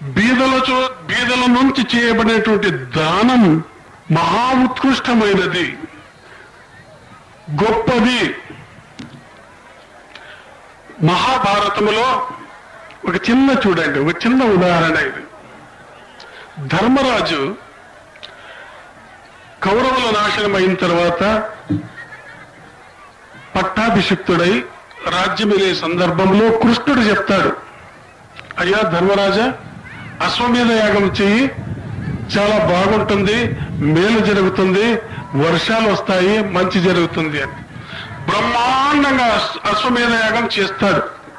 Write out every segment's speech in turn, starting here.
బీదల చో- బీదల నుంచి చేయబడినటువంటి దానం మహా ఉత్కృష్టమైనది గొప్పది మహాభారతములో ఒక చిన్న చూడండి ఒక చిన్న ఉదాహరణ ఇది ధర్మరాజు కౌరవుల నాశనం అయిన తర్వాత పట్టాభిషిక్తుడై రాజ్యమిలే సందర్భంలో కృష్ణుడు చెప్తాడు అయ్యా ధర్మరాజా అశ్వమేధ యాగం చెయ్యి చాలా బాగుంటుంది మేలు జరుగుతుంది వర్షాలు వస్తాయి మంచి జరుగుతుంది అని బ్రహ్మాండంగా అశ్వ- అశ్వమేధ యాగం చేస్తాడు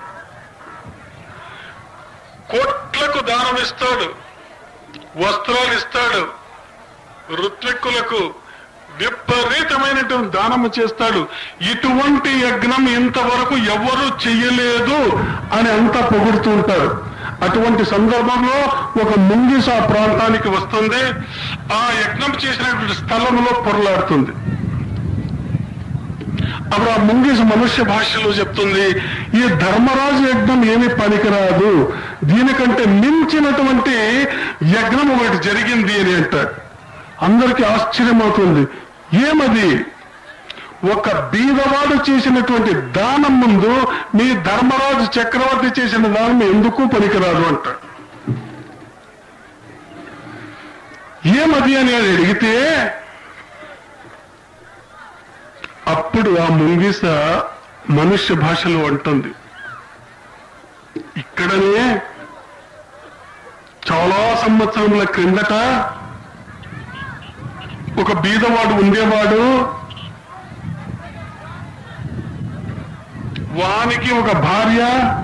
కోట్లకు దానం ఇస్తాడు వస్త్రాలు ఇస్తాడు ఋత్విక్కులకు విపరీతమైనటువంటి దానము చేస్తాడు ఇటువంటి యజ్ఞం ఇంతవరకు ఎవరు చెయ్యలేదు అని అంతా పొగుడుతూ ఉంటారు అటువంటి సందర్భంలో ఒక ముంగిస ఆ ప్రాంతానికి వస్తుంది ఆ యజ్ఞం చేసినటువంటి స్థలంలో పొరలాడుతుంది అప్పుడు ఆ ముంగిస మనుష్య భాషలో చెప్తుంది ఈ ధర్మరాజు యజ్ఞం ఏమీ పనికిరాదు దీనికంటే మించినటువంటి యజ్ఞం ఒకటి జరిగింది అని అంటారు అందరికీ ఆశ్చర్యమవుతుంది ఏమది ఒక బీదవాడు చేసినటువంటి దానం ముందు మీ ధర్మరాజు చక్రవర్తి చేసిన దానం ఎందుకు పనికిరాదు అంటాడు ఏమది అని ఆయన అడిగితే అప్పుడు ఆ ముంగిస మనుష్య భాషలో అంటుంది ఇక్కడనే చాలా సంవత్సరముల క్రిందట ఒక బీదవాడు ఉండేవాడు వానికి ఒక భార్య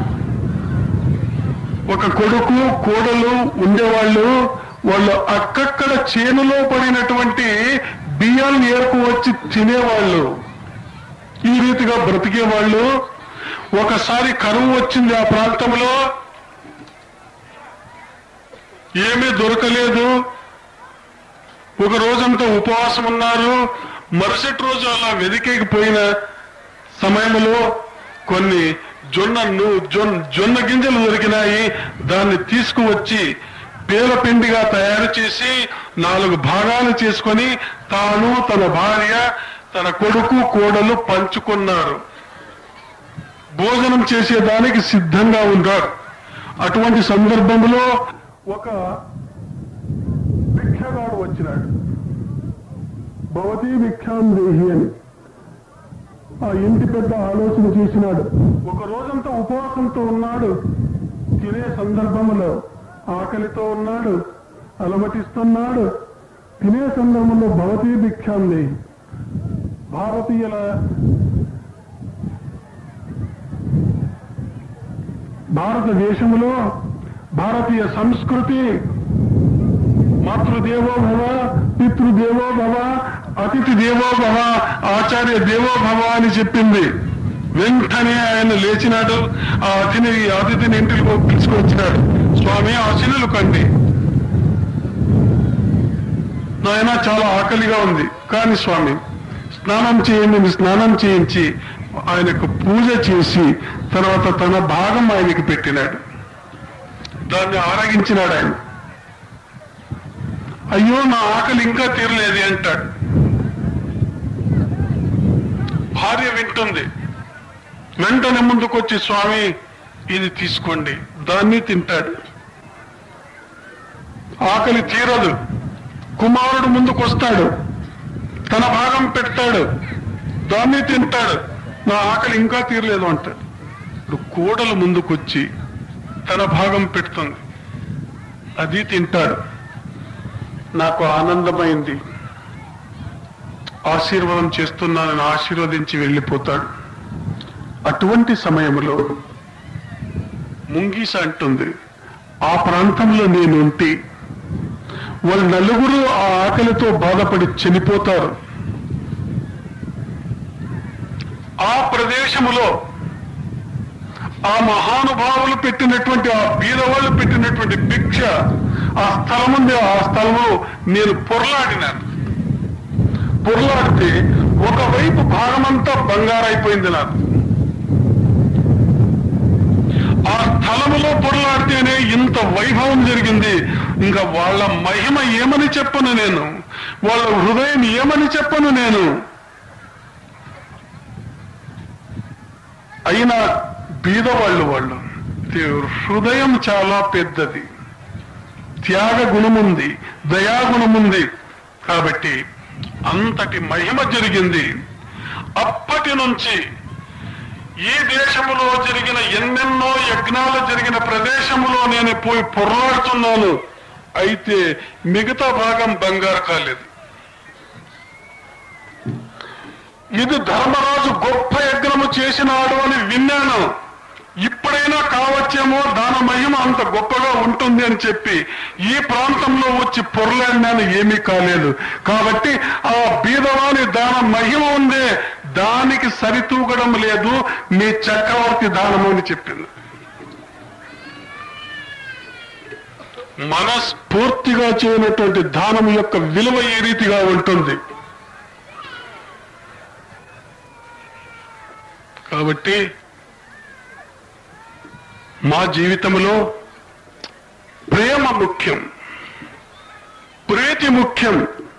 ఒక కొడుకు కోడలు ఉండేవాళ్ళు వాళ్ళు అక్కక్కడ చేనులో పడినటువంటి బియ్యాన్ని ఏరుకు వచ్చి తినేవాళ్ళు ఈ రీతిగా బ్రతికేవాళ్ళు ఒకసారి కరువు వచ్చింది ఆ ప్రాంతంలో ఏమీ దొరకలేదు ఒక రోజంతా ఉపవాసం ఉన్నారు మరుసటి రోజు అలా వెదికేకిపోయిన సమయంలో కొన్ని జొన్న ను- జొన్న జొన్న గింజలు దొరికినాయి దాన్ని తీసుకువచ్చి పేల పిండిగా తయారు చేసి నాలుగు భాగాలు చేసుకొని తాను తన భార్య తన కొడుకు కోడలు పంచుకున్నారు భోజనం చేసేదానికి సిద్ధంగా ఉన్నారు అటువంటి సందర్భంలో ఒక భిక్షగాడు వచ్చినాడు భవతీ భిక్షాం దేహి అని ఆ ఇంటి పెద్ద ఆలోచన చేసినాడు ఒక రోజంతా ఉపవాసంతో ఉన్నాడు తినే సందర్భంలో ఆకలితో ఉన్నాడు అలమటిస్తున్నాడు తినే సందర్భంలో భవతీ భిక్షాం దేహి భారతీయుల భారతదేశంలో భారతీయ సంస్కృతి మాతృదేవో భవ పితృదేవో భవ అతిథి దేవో భవ ఆచార్య దేవో భవ అని చెప్పింది వెంటనే ఆయన లేచినాడు ఆ అతిని అతిథిని ఇంటికి పిలుచుకొచ్చినాడు స్వామి ఆశీనులు కండి నాయన చాలా ఆకలిగా ఉంది కాని స్వామి స్నానం చేయండి మీరు స్నానం చేయించి ఆయనకు పూజ చేసి తర్వాత తన భాగం ఆయనకి పెట్టినాడు దాన్ని ఆరగించినాడు ఆయన అయ్యో నా ఆకలి ఇంకా తీరలేదు అంటాడు భార్య వింటుంది వెంటనే ముందుకొచ్చి స్వామి ఇది తీసుకోండి దాన్ని తింటాడు ఆకలి తీరదు కుమారుడు ముందుకొస్తాడు తన భాగం పెడతాడు దాన్ని తింటాడు నా ఆకలి ఇంకా తీరలేదు అంటాడు ఇప్పుడు కోడలు ముందుకొచ్చి తన భాగం పెడుతుంది అది తింటాడు నాకు ఆనందమైంది ఆశీర్వాదం చేస్తున్నానని ఆశీర్వదించి వెళ్ళిపోతాడు అటువంటి సమయంలో ముంగీస అంటుంది ఆ ప్రాంతంలో నేను ఉంటే వాళ్ళు నలుగురు ఆ ఆకలితో బాధపడి చనిపోతారు ఆ ప్రదేశములో ఆ మహానుభావులు పెట్టినటువంటి ఆ బీదవాళ్ళు పెట్టినటువంటి భిక్ష ఆ స్థలం ఉంది ఆ స్థలంలో నేను పొరలాడినాను పొరలాడితే ఒకవైపు భాగమంతా బంగారైపోయింది నాకు ఆ స్థలములో పొరలాడితేనే ఇంత వైభవం జరిగింది ఇంకా వాళ్ళ మహిమ ఏమని చెప్పను నేను వాళ్ళ హృదయం ఏమని చెప్పను నేను అయినా బీదవాళ్ళు వాళ్ళు దే- హృదయం చాలా పెద్దది త్యాగ గుణముంది దయాగుణముంది కాబట్టి అంతటి మహిమ జరిగింది అప్పటి నుంచి ఈ దేశములో జరిగిన ఎన్నెన్నో యజ్ఞాలు జరిగిన ప్రదేశములో నేను పోయి పొర్లాడుతున్నాను అయితే మిగతా భాగం బంగారు కాలేదు ఇది ధర్మరాజు గొప్ప యజ్ఞము చేసినాడు అని విన్నాను ఇప్పుడైనా కావచ్చేమో దాని మహిమ అంత గొప్పగా ఉంటుంది అని చెప్పి ఈ ప్రాంతంలో వచ్చి పొరలాడినాను ఏమీ కాలేదు కాబట్టి ఆ బీదవాని దాన మహిమ ఉందే దానికి సరితూగడం లేదు మీ చక్రవర్తి దానము అని చెప్పింది మనస్ఫూర్తిగా చేయనటువంటి దానం యొక్క విలువ ఈ రీతిగా ఉంటుంది కాబట్టి మా జీవితంలో ప్రేమ ముఖ్యం ప్రీతి ముఖ్యం